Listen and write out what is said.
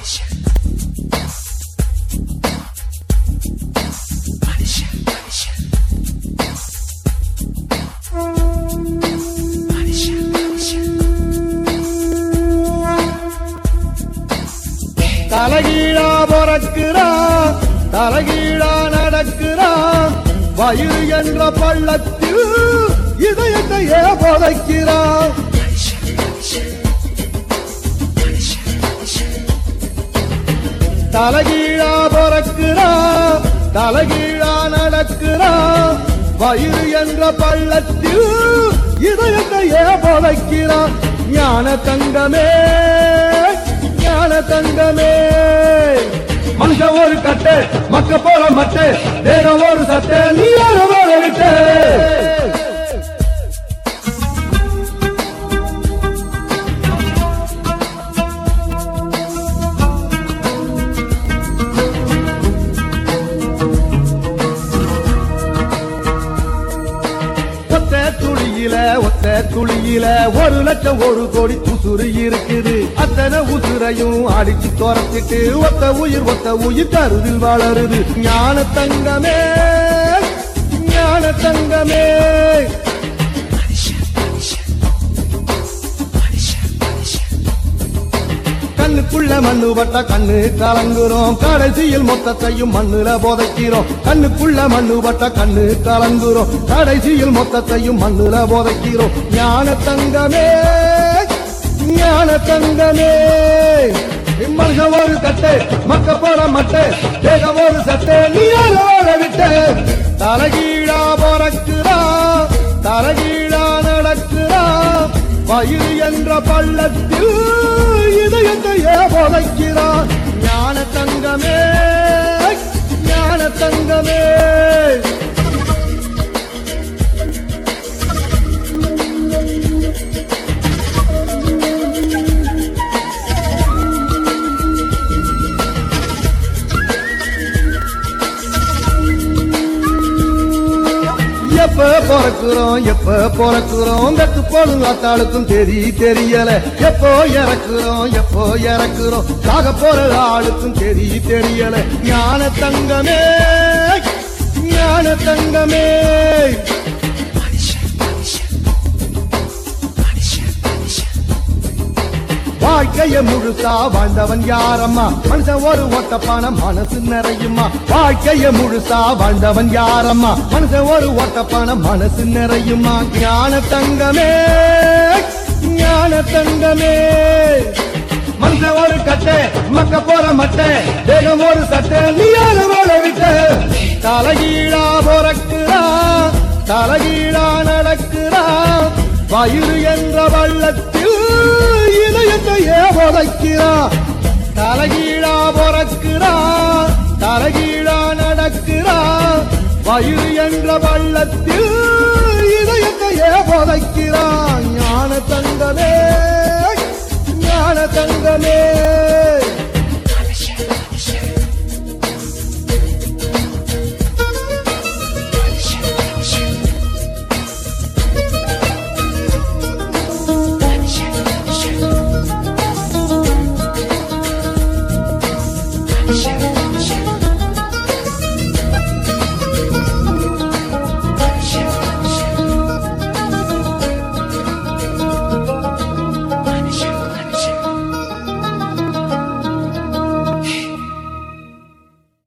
தலைகீழா பிறக்கிறான் தலைகீழா நடக்கிறான் வயிறு என்ற பள்ளத்தில் இதயத்தையே புதைக்கிறான் தலைகீழா பிறக்கிறான் தலைகீழா நடக்கிறான் வயிறு என்ற பள்ளத்தில் இதயத்தையே புதைக்கிறான் ஞான தங்கமே ஞான தங்கமே மனுஷன் ஒரு கட்டு மக்க போல மட்டு தேகம் ஒரு சட்டு நீ ஒரு போல விட்டு ஒத்த துளியில ஒத்த துளியில ஒரு லட்சம் ஒரு கோடி உசுறு இருக்குது அத்தனை உசுரையும் அடிச்சு துரத்திட்டு ஒத்த உயிர் ஒத்த உயிர் கருதில் வளருது ஞான தங்கமே ஞான தங்கமே கண்ணுக்குள்ள மண்ணு பட்ட கண்ணு கலங்குறோம் கடைசியில் மொத்தத்தையும் மண்ணுல புதைக்கிறோம் கண்ணுக்குள்ள மண்ணு பட்ட கண்ணு கலங்குறோம் கடைசியில் மொத்தத்தையும் மண்ணுல புதைக்கிறோம் ஞான தங்கமே ஞான தங்கமே மனுஷன் ஒரு கட்டு மக்க போற மட்டு தேகம் ஒரு சட்டு நீ ஓட விட்டு தலகீழா பிறக்கிறா தலகீழா நடக்கிறா வயிறு என்ற பள்ளத்தில் இதயத்தையே புதைக்கிறான் ஞான தங்கமே ஞான தங்கமே எப்ப பிறக்குறோம் எப்ப பிறக்குறோம் கத்து போடும் ஆத்தாளுக்கும் தெரி தெரியல எப்போ இறக்குறோம் எப்போ இறக்குறோம் சாக போற ஆளுக்கும் தெரி தெரியல ஞான தங்கமே ஞான தங்கமே வாழ்க்கைய முழுசா வாழ்ந்தவன் யாரம்மா மனுஷன் ஒரு ஓட்டப்பான மனசு நிறையுமா வாழ்க்கைய முழுசா வாழ்ந்தவன் யாரம்மா மனுஷன் ஒரு ஓட்டப்பான மனசு நிறையுமா ஞான தங்கமே ஞான தங்கமே மனுஷன் ஒரு கட்டை மக்க போற மட்டை தேகம் ஒரு சட்டை நீ வாழ விட்டு தலைகீழா பிறக்கிறா தலைகீழா நடக்கிறா வயிறு என்ற வள்ளத்தில் இதயத்தையே புதைக்கிறா தலைகீழா பிறக்கிறா தலைகீழா நடக்கிறா வயிறு என்ற வள்ளத்தில் இதயத்தையே புதைக்கிறா ஞான தங்கமே ஞான தங்கமே